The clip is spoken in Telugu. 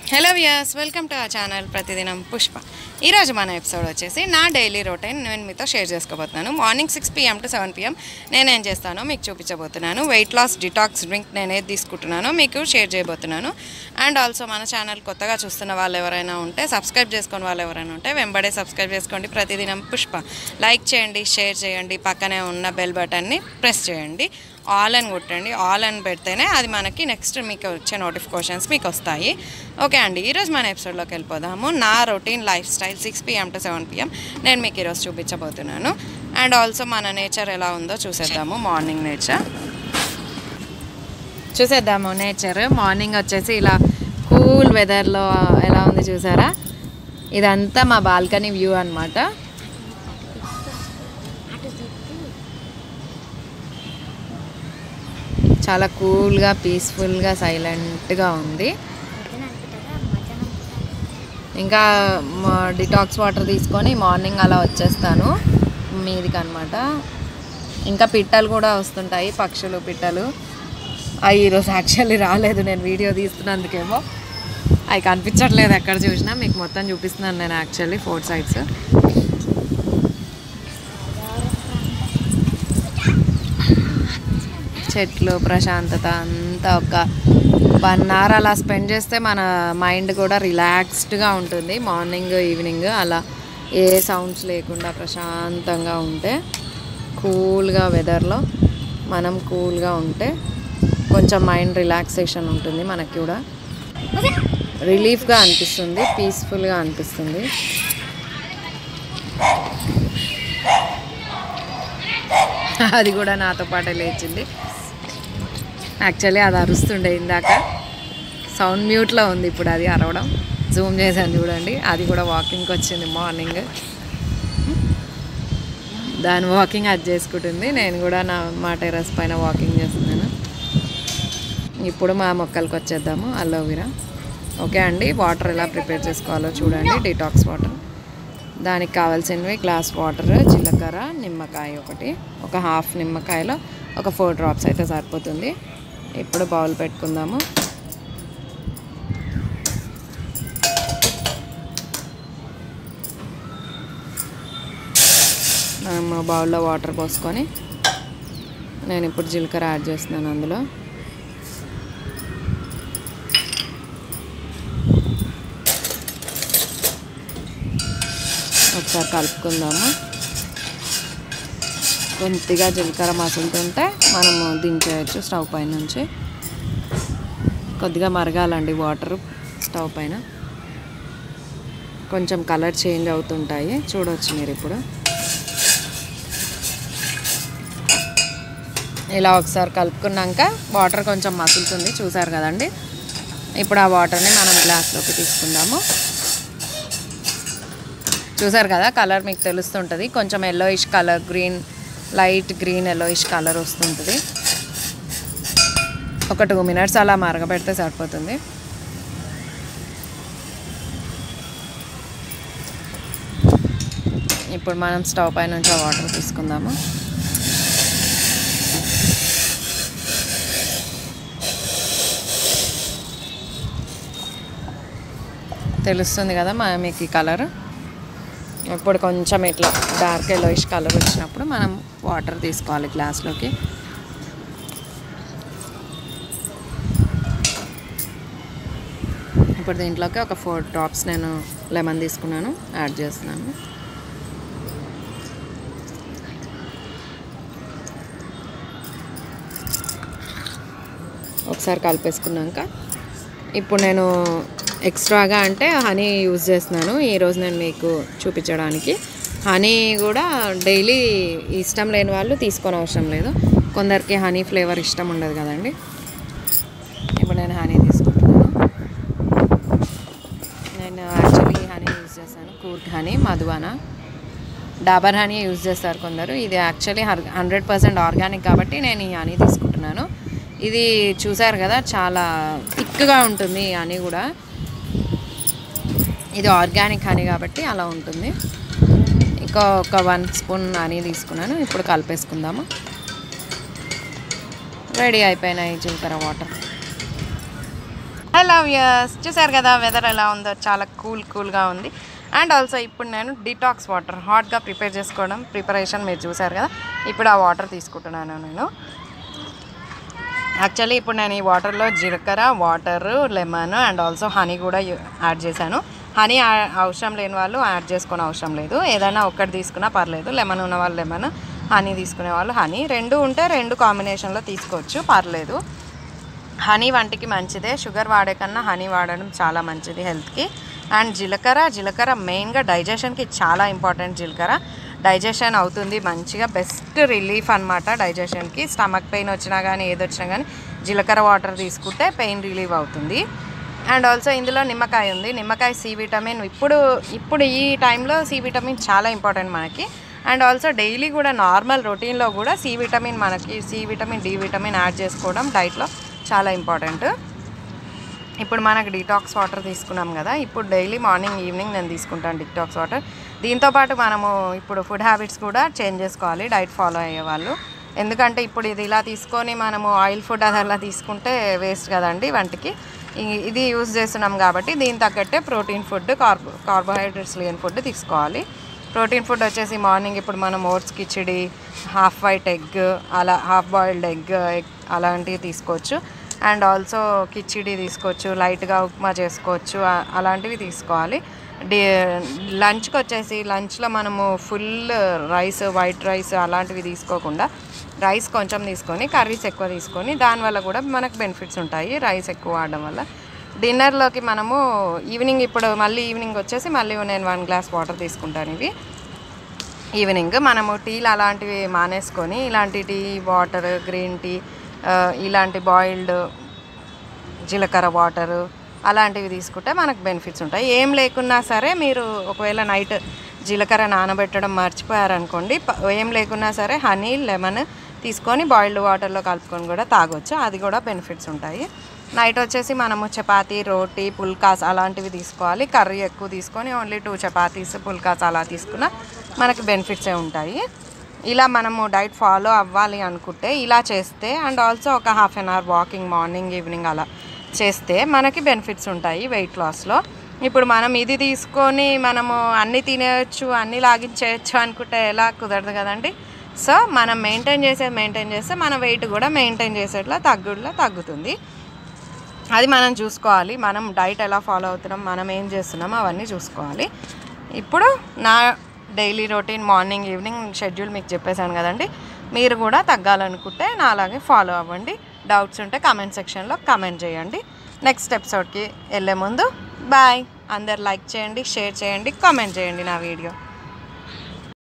హలో వ్యూయర్స్ వెల్కమ్ టు ఆ ఛానల్ ప్రతిదినం పుష్ప ఈరోజు మన ఎపిసోడ్ వచ్చేసి నా డైలీ రొటీన్ నేను మీతో షేర్ చేసుకోబోతున్నాను morning six PM to seven PM నేనేం చేస్తానో మీకు చూపించబోతున్నాను వెయిట్ లాస్ డిటాక్స్ డ్రింక్ నేను ఏది తీసుకుంటున్నానో మీకు షేర్ చేయబోతున్నాను అండ్ ఆల్సో మన ఛానల్ కొత్తగా చూస్తున్న వాళ్ళు ఎవరైనా ఉంటే సబ్స్క్రైబ్ చేసుకుని వాళ్ళు ఎవరైనా ఉంటే వెంబడే సబ్స్క్రైబ్ చేసుకోండి ప్రతిదినం పుష్ప లైక్ చేయండి షేర్ చేయండి పక్కనే ఉన్న బెల్ బటన్ని ప్రెస్ చేయండి ఆల్ అని కొట్టండి ఆల్ అని పెడితేనే అది మనకి నెక్స్ట్ మీకు వచ్చే నోటిఫికేషన్స్ మీకు వస్తాయి ఓకే అండి ఈరోజు మన ఎపిసోడ్లోకి వెళ్ళిపోదాము నా routine life style six PM to seven PM నేను మీకు ఈరోజు చూపించబోతున్నాను అండ్ ఆల్సో మన నేచర్ ఎలా ఉందో చూసేద్దాము మార్నింగ్ నేచర్ చూసేద్దాము నేచర్ మార్నింగ్ వచ్చేసి ఇలా కూల్ వెదర్లో ఎలా ఉంది చూసారా ఇదంతా మా బాల్కనీ వ్యూ అన్నమాట చాలా కూల్గా పీస్ఫుల్గా సైలెంట్గా ఉంది ఇంకా డిటాక్స్ వాటర్ తీసుకొని మార్నింగ్ అలా వచ్చేస్తాను మీదికి అనమాట ఇంకా పిట్టలు కూడా వస్తుంటాయి పక్షులు పిట్టలు అవి ఈరోజు యాక్చువల్లీ రాలేదు నేను వీడియో తీస్తున్నందుకేమో అవి కనిపించట్లేదు ఎక్కడ చూసినా మీకు మొత్తం చూపిస్తున్నాను నేను యాక్చువల్లీ ఫోర్ సైడ్స్ చెట్లు ప్రశాంతత అంతా ఒక వన్ అవర్ అలా స్పెండ్ చేస్తే మన మైండ్ కూడా రిలాక్స్డ్గా ఉంటుంది మార్నింగ్ ఈవినింగ్ అలా ఏ సౌండ్స్ లేకుండా ప్రశాంతంగా ఉంటే కూల్గా వెదర్లో మనం కూల్గా ఉంటే కొంచెం మైండ్ రిలాక్సేషన్ ఉంటుంది మనకి కూడా రిలీఫ్గా అనిపిస్తుంది పీస్ఫుల్గా అనిపిస్తుంది అది కూడా నాతో పాటే లేచింది యాక్చువల్లీ అది అరుస్తుండే ఇందాక సౌండ్ మ్యూట్లో ఉంది ఇప్పుడు అది అరవడం జూమ్ చేశాను చూడండి అది కూడా వాకింగ్కి వచ్చింది మార్నింగ్ దాని వాకింగ్ అది చేసుకుంటుంది నేను కూడా నా మా టెరస్ పైన వాకింగ్ చేస్తున్నాను ఇప్పుడు మా మొక్కలకు వచ్చేద్దాము అలోవెరా ఓకే అండి వాటర్ ఎలా ప్రిపేర్ చేసుకోవాలో చూడండి డిటాక్స్ వాటర్ దానికి కావాల్సినవి గ్లాస్ వాటర్ జీలకర్ర నిమ్మకాయ ఒకటి ఒక హాఫ్ నిమ్మకాయలో ఒక ఫోర్ డ్రాప్స్ అయితే సరిపోతుంది ఇప్పుడు బౌల్ పెట్టుకుందాము మనము బౌల్లో వాటర్ పోసుకొని నేను ఇప్పుడు జీలకర్ర యాడ్ చేస్తున్నాను అందులో ఒకసారి కలుపుకుందాము కొద్దిగా జీలకర్ర మసులుతుంటే మనము దించేయచ్చు స్టవ్ పైన నుంచి కొద్దిగా మరగాలండి వాటర్ స్టవ్ పైన కొంచెం కలర్ చేంజ్ అవుతుంటాయి చూడవచ్చు మీరు ఇప్పుడు ఇలా ఒకసారి కలుపుకున్నాక వాటర్ కొంచెం మసులుతుంది చూసారు కదండి ఇప్పుడు ఆ వాటర్ని మనం గ్లాస్లోకి తీసుకుందాము చూసారు కదా కలర్ మీకు తెలుస్తుంటుంది కొంచెం yellowish colour green light green yellowish colour వస్తుంటుంది ఒక టూ మినిట్స్ అలా మరగబెడితే సరిపోతుంది ఇప్పుడు మనం స్టవ్ పై నుంచి ఆ వాటర్ తీసుకుందాము తెలుస్తుంది కదా మా మీకు ఈ కలర్ ఇప్పుడు కొంచెం ఇట్లా డార్క్ ఎల్లోయిష్ కలర్ వచ్చినప్పుడు మనం వాటర్ తీసుకోవాలి గ్లాస్లోకి ఇప్పుడు దీంట్లోకి ఒక ఫోర్ డ్రాప్స్ నేను లెమన్ తీసుకున్నాను యాడ్ చేస్తున్నాను ఒకసారి కలిపేసుకున్నాక ఇప్పుడు నేను ఎక్స్ట్రాగా అంటే హనీ యూజ్ చేస్తున్నాను ఈరోజు నేను మీకు చూపించడానికి హనీ కూడా డైలీ ఇష్టం లేని వాళ్ళు తీసుకొని అవసరం లేదు కొందరికి హనీ ఫ్లేవర్ ఇష్టం ఉండదు కదండి ఇప్పుడు నేను హనీ తీసుకుంటున్నాను నేను యాక్చువల్లీ హనీ యూజ్ చేస్తాను కూర్గ్ హనీ మధువాన డాబర్ హనీ యూజ్ చేస్తారు కొందరు ఇది యాక్చువల్లీ హండ్రెడ్ పర్సెంట్ ఆర్గానిక్ కాబట్టి నేను ఈ హనీ తీసుకుంటున్నాను ఇది చూసారు కదా చాలా థిక్గా ఉంటుంది ఈ హనీ కూడా ఇది ఆర్గానిక్ హనీ కాబట్టి అలా ఉంటుంది ఇంకా ఒక వన్ స్పూన్ హనీ తీసుకున్నాను ఇప్పుడు కలిపేసుకుందాము రెడీ అయిపోయినాయి జీలకర్ర వాటర్ హలో వ్యూయర్స్ చూసారు కదా వెదర్ ఎలా ఉందో చాలా కూల్ కూల్గా ఉంది అండ్ ఆల్సో ఇప్పుడు నేను డిటాక్స్ వాటర్ హాట్గా ప్రిపేర్ చేసుకోవడం ప్రిపరేషన్ మీరు చూసారు కదా ఇప్పుడు ఆ వాటర్ తీసుకుంటున్నాను నేను యాక్చువల్లీ ఇప్పుడు నేను ఈ వాటర్లో జీలకర్ర water lemon and also honey కూడా యు- యాడ్ చేశాను హనీ ఆ- అవసరం లేని వాళ్ళు యాడ్ చేసుకునే అవసరం లేదు ఏదైనా ఒక్కటి తీసుకున్నా పర్లేదు లెమన్ ఉన్న వాళ్ళు లెమన్ హనీ తీసుకునే వాళ్ళు హనీ రెండు ఉంటే రెండు కాంబినేషన్లో తీసుకోవచ్చు పర్లేదు హనీ వంటికి మంచిదే షుగర్ వాడే కన్నా హనీ వాడడం చాలా మంచిది హెల్త్కి అండ్ జీలకర్ర జీలకర్ర మెయిన్గా డైజెషన్కి చాలా ఇంపార్టెంట్ జీలకర్ర డైజెషన్ అవుతుంది మంచిగా బెస్ట్ రిలీఫ్ అనమాట డైజెషన్కి స్టమక్ పెయిన్ వచ్చినా కానీ ఏది వచ్చినా కానీ జీలకర్ర వాటర్ తీసుకుంటే పెయిన్ రిలీవ్ అవుతుంది అండ్ ఆల్సో ఇందులో నిమ్మకాయ ఉంది నిమ్మకాయ సి విటమిన్ ఇప్పుడు ఇప్పుడు ఈ టైంలో సి విటమిన్ చాలా ఇంపార్టెంట్ మనకి అండ్ ఆల్సో డైలీ కూడా నార్మల్ రొటీన్లో కూడా సి విటమిన్ మనకి C vitamin D vitamin add చేసుకోవడం డైట్లో చాలా ఇంపార్టెంట్ ఇప్పుడు మనకు డిటాక్స్ వాటర్ తీసుకున్నాం కదా ఇప్పుడు డైలీ మార్నింగ్ ఈవినింగ్ నేను తీసుకుంటాను డిటాక్స్ వాటర్ దీంతోపాటు మనము ఇప్పుడు ఫుడ్ హ్యాబిట్స్ కూడా చేంజ్ చేసుకోవాలి డైట్ ఫాలో అయ్యే వాళ్ళు ఎందుకంటే ఇప్పుడు ఇది ఇలా తీసుకొని మనము ఆయిల్ ఫుడ్ అది అలా తీసుకుంటే వేస్ట్ కదండి వంటికి ఇ- ఇది యూజ్ చేస్తున్నాం కాబట్టి దీని తగ్గట్టే ప్రోటీన్ ఫుడ్ కార్బో కార్బోహైడ్రేట్స్ లేని ఫుడ్ తీసుకోవాలి ప్రోటీన్ ఫుడ్ వచ్చేసి మార్నింగ్ ఇప్పుడు మనం oats khichdi half white egg అలా హాఫ్ బాయిల్డ్ ఎగ్ అలాంటివి తీసుకోవచ్చు అండ్ ఆల్సో కిచిడి తీసుకోవచ్చు లైట్గా ఉప్మా చేసుకోవచ్చు ఆ- అలాంటివి తీసుకోవాలి డి లంచ్కి వచ్చేసి లంచ్లో మనము ఫుల్ రైస్ వైట్ రైస్ అలాంటివి తీసుకోకుండా రైస్ కొంచెం తీసుకొని కర్రీస్ ఎక్కువ తీసుకొని దానివల్ల కూడా మనకు బెనిఫిట్స్ ఉంటాయి రైస్ ఎక్కువ వాడడం వల్ల డిన్నర్లోకి మనము ఈవినింగ్ ఇప్పుడు మళ్ళీ ఈవినింగ్ వచ్చేసి మళ్ళీ నేను వన్ గ్లాస్ వాటర్ తీసుకుంటాను ఇవి ఈవినింగ్ మనము టీలు అలాంటివి మానేసుకొని ఇలాంటి టీ వాటర్ గ్రీన్ టీ ఆ, ఇలాంటి బాయిల్డ్ జీలకర్ర వాటరు అలాంటివి తీసుకుంటే మనకు బెనిఫిట్స్ ఉంటాయి ఏం లేకున్నా సరే మీరు ఒకవేళ నైట్ జీలకర్ర నానబెట్టడం మర్చిపోయారనుకోండి ప- ఏం లేకున్నా సరే హనీ లెమన్ తీసుకొని బాయిల్డ్ వాటర్లో కలుపుకొని కూడా తాగొచ్చు అది కూడా బెనిఫిట్స్ ఉంటాయి నైట్ వచ్చేసి మనము చపాతీ రోటీ పుల్కాస్ అలాంటివి తీసుకోవాలి కర్రీ ఎక్కువ తీసుకొని ఓన్లీ టూ చపాతీస్ పుల్కాస్ అలా తీసుకున్నా మనకి బెనిఫిట్సే ఉంటాయి ఇలా మనము డైట్ ఫాలో అవ్వాలి అనుకుంటే ఇలా చేస్తే అండ్ ఆల్సో ఒక half an hour walking morning evening అలా చేస్తే మనకి బెనిఫిట్స్ ఉంటాయి వెయిట్ లాస్లో ఇప్పుడు మనం ఇది తీసుకొని మనము అన్నీ తినేయచ్చు అన్నీ లాగించేయచ్చు అనుకుంటే ఎలా కుదరదు కదండి సో మనం మెయింటైన్ చేసేది మెయింటైన్ చేస్తే మన వెయిట్ కూడా మెయింటైన్ చేసేట్లా తగ్గుడులో తగ్గుతుంది అది మనం చూసుకోవాలి మనం డైట్ ఎలా ఫాలో అవుతున్నాం మనం ఏం చేస్తున్నాం అవన్నీ చూసుకోవాలి ఇప్పుడు నా daily routine morning evening schedule మీకు చెప్పేశాను కదండి మీరు కూడా తగ్గాలనుకుంటే నా అలాగే ఫాలో అవ్వండి డౌట్స్ ఉంటే కామెంట్ సెక్షన్లో కామెంట్ చేయండి నెక్స్ట్ ఎపిసోడ్కి వెళ్ళే ముందు బాయ్ అందరు లైక్ చేయండి షేర్ చేయండి కామెంట్ చేయండి నా వీడియో